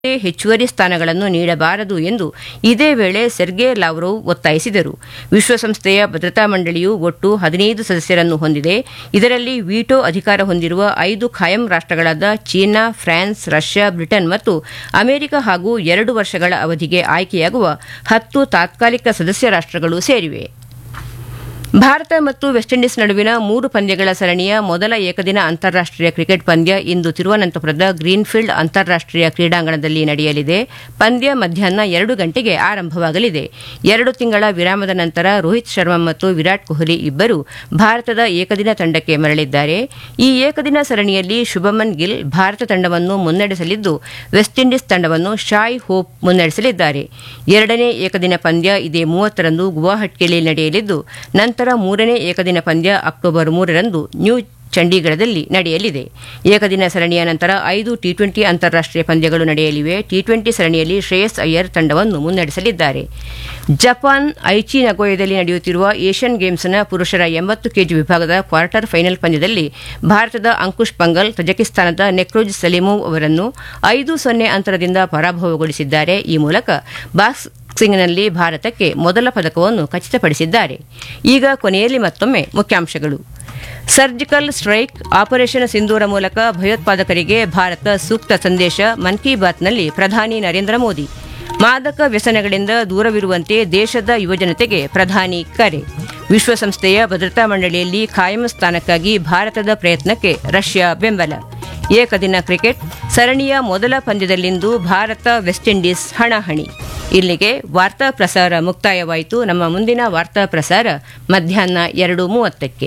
ಹೆಚ್ಚುವರಿ ಸ್ಥಾನಗಳನ್ನು ನೀಡಬಾರದು ಎಂದು ಇದೇ ವೇಳೆ ಸೆರ್ಗೆ ಲಾವ್ರೋವ್ ಒತ್ತಾಯಿಸಿದರು ವಿಶ್ವಸಂಸ್ಥೆಯ ಭದ್ರತಾ ಮಂಡಳಿಯು ಒಟ್ಟು ಹದಿನೈದು ಸದಸ್ಯರನ್ನು ಹೊಂದಿದೆ ಇದರಲ್ಲಿ ವಿಟೋ ಅಧಿಕಾರ ಹೊಂದಿರುವ ಐದು ಖಾಯಂ ರಾಷ್ಟಗಳಾದ ಚೀನಾ ಫ್ರಾನ್ಸ್ ರಷ್ಯಾ ಬ್ರಿಟನ್ ಮತ್ತು ಅಮೆರಿಕ ಹಾಗೂ ಎರಡು ವರ್ಷಗಳ ಅವಧಿಗೆ ಆಯ್ಕೆಯಾಗುವ ಹತ್ತು ತಾತ್ಕಾಲಿಕ ಸದಸ್ಯ ರಾಷ್ಟಗಳು ಸೇರಿವೆ ಭಾರತ ಮತ್ತು ವೆಸ್ಟ್ ಇಂಡೀಸ್ ನಡುವಿನ ಮೂರು ಪಂದ್ಯಗಳ ಸರಣಿಯ ಮೊದಲ ಏಕದಿನ ಅಂತಾರಾಷ್ಟೀಯ ಕ್ರಿಕೆಟ್ ಪಂದ್ಯ ಇಂದು ತಿರುವನಂತಪುರದ ಗ್ರೀನ್ಫೀಲ್ಡ್ ಅಂತಾರಾಷ್ಟೀಯ ಕ್ರೀಡಾಂಗಣದಲ್ಲಿ ನಡೆಯಲಿದೆ ಪಂದ್ಯ ಮಧ್ಯಾಹ್ನ ಎರಡು ಗಂಟೆಗೆ ಆರಂಭವಾಗಲಿದೆ ಎರಡು ತಿಂಗಳ ವಿರಾಮದ ನಂತರ ರೋಹಿತ್ ಶರ್ಮಾ ಮತ್ತು ವಿರಾಟ್ ಕೊಹ್ಲಿ ಇಬ್ಬರು ಭಾರತದ ಏಕದಿನ ತಂಡಕ್ಕೆ ಮರಳಿದ್ದಾರೆ ಈ ಏಕದಿನ ಸರಣಿಯಲ್ಲಿ ಶುಭಮನ್ ಗಿಲ್ ಭಾರತ ತಂಡವನ್ನು ಮುನ್ನಡೆಸಲಿದ್ದು ವೆಸ್ಟ್ ಇಂಡೀಸ್ ತಂಡವನ್ನು ಶಾಯ್ ಹೋಪ್ ಮುನ್ನಡೆಸಲಿದ್ದಾರೆ ಎರಡನೇ ಏಕದಿನ ಪಂದ್ಯ ಇದೇ ಮೂವತ್ತರಂದು ಗುವಾಹಟಿಯಲ್ಲಿ ನಡೆಯಲಿದ್ದು ನಂತರ ಮೂರನೇ ಏಕದಿನ ಪಂದ್ಯ ಅಕ್ಟೋಬರ್ ಮೂರರಂದು ನ್ಯೂ ಚಂಡೀಗಢದಲ್ಲಿ ನಡೆಯಲಿದೆ ಏಕದಿನ ಸರಣಿಯ ನಂತರ ಐದು ಟಿ ಟ್ವೆಂಟಿ ಅಂತಾರಾಷ್ಟೀಯ ಪಂದ್ಯಗಳು ನಡೆಯಲಿವೆ ಟಿ ಟ್ವೆಂಟಿ ಸರಣಿಯಲ್ಲಿ ಶ್ರೇಯಸ್ ಅಯ್ಯರ್ ತಂಡವನ್ನು ಮುನ್ನಡೆಸಲಿದ್ದಾರೆ ಜಪಾನ್ ಐಚಿ ನಗೋಯದಲ್ಲಿ ನಡೆಯುತ್ತಿರುವ ಏಷ್ಯನ್ ಗೇಮ್ಸ್ನ ಪುರುಷರ ಎಂಬತ್ತು ಕೆಜಿ ವಿಭಾಗದ ಕ್ವಾರ್ಟರ್ ಫೈನಲ್ ಪಂದ್ಯದಲ್ಲಿ ಭಾರತದ ಅಂಕುಶ್ ಪಂಗಲ್ ತಜಕಿಸ್ತಾನದ ನೆಕ್ರೋಜ್ ಸಲೀಮೋವ್ ಅವರನ್ನು ಐದು ಸೊನ್ನೆ ಅಂತರದಿಂದ ಪರಾಭವಗೊಳಿಸಿದ್ದಾರೆ ಈ ಮೂಲಕ ಬಾಕ್ಸ್ ಬಾಕ್ಸಿಂಗ್ನಲ್ಲಿ ಭಾರತಕ್ಕೆ ಮೊದಲ ಪದಕವನ್ನು ಖಚಿತಪಡಿಸಿದ್ದಾರೆ ಈಗ ಕೊನೆಯಲ್ಲಿ ಮತ್ತೊಮ್ಮೆ ಮುಖ್ಯಾಂಶಗಳು ಸರ್ಜಿಕಲ್ ಸ್ಟ್ರೈಕ್ ಆಪರೇಷನ್ ಸಿಂಧೂರ ಮೂಲಕ ಭಯೋತ್ಪಾದಕರಿಗೆ ಭಾರತ ಸೂಕ್ತ ಸಂದೇಶ ಮನ್ ಕಿ ಬಾತ್ನಲ್ಲಿ ಪ್ರಧಾನಿ ನರೇಂದ್ರ ಮೋದಿ ಮಾದಕ ವ್ಯಸನಗಳಿಂದ ದೂರವಿರುವಂತೆ ದೇಶದ ಯುವಜನತೆಗೆ ಪ್ರಧಾನಿ ಕರೆ ವಿಶ್ವಸಂಸ್ಥೆಯ ಭದ್ರತಾ ಮಂಡಳಿಯಲ್ಲಿ ಖಾಯಂ ಸ್ಥಾನಕ್ಕಾಗಿ ಭಾರತದ ಪ್ರಯತ್ನಕ್ಕೆ ರಷ್ಯಾ ಬೆಂಬಲ ಏಕದಿನ ಕ್ರಿಕೆಟ್ ಸರಣಿಯ ಮೊದಲ ಪಂದ್ಯದಲ್ಲಿಂದು ಭಾರತ ವೆಸ್ಟ್ ಇಂಡೀಸ್ ಹಣಾಹಣಿ ಇಲ್ಲಿಗೆ ವಾರ್ತಾ ಪ್ರಸಾರ ಮುಕ್ತಾಯವಾಯಿತು ನಮ್ಮ ಮುಂದಿನ ವಾರ್ತಾ ಪ್ರಸಾರ ಮಧ್ಯಾಹ್ನ ಎರಡು ಮೂವತ್ತಕ್ಕೆ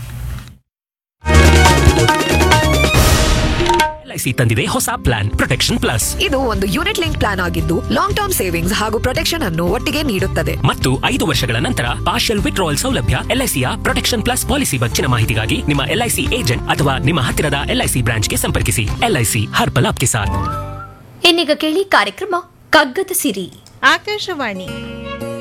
ಎಲ್ಐಸಿ ತಂದಿದೆ ಹೊಸ ಪ್ಲಾನ್ ಪ್ರೊಟೆಕ್ಷನ್ ಪ್ಲಸ್ ಇದು ಒಂದು ಯೂನಿಟ್ ಲಿಂಕ್ ಪ್ಲಾನ್ ಆಗಿದ್ದು ಲಾಂಗ್ ಟರ್ಮ್ ಸೇವಿಂಗ್ಸ್ ಹಾಗೂ ಪ್ರೊಟೆಕ್ಷನ್ ಅನ್ನು ಒಟ್ಟಿಗೆ ನೀಡುತ್ತದೆ ಮತ್ತು ಐದು ವರ್ಷಗಳ ನಂತರ ಪಾರ್ಷಿಯಲ್ ವಿಡ್ರಾವಲ್ ಸೌಲಭ್ಯ ಎಲ್ಐಸಿಯ ಪ್ರೊಟೆಕ್ಷನ್ ಪ್ಲಸ್ ಪಾಲಿಸಿ ಹೆಚ್ಚಿನ ಮಾಹಿತಿಗಾಗಿ ನಿಮ್ಮ ಎಲ್ಐಸಿ ಏಜೆಂಟ್ ಅಥವಾ ನಿಮ್ಮ ಹತ್ತಿರದ ಎಲ್ಐಸಿ ಬ್ರಾಂಚ್ಗೆ ಸಂಪರ್ಕಿಸಿ ಎಲ್ಐಸಿ ಹರ್ ಪಲ್ ಆಪ್ಗೆ ಸಾಥ್ ಇನ್ನೀಗ ಕೇಳಿ ಕಾರ್ಯಕ್ರಮ ಕಗ್ಗದ ಸಿರಿ ಆಕಾಶವಾಣಿ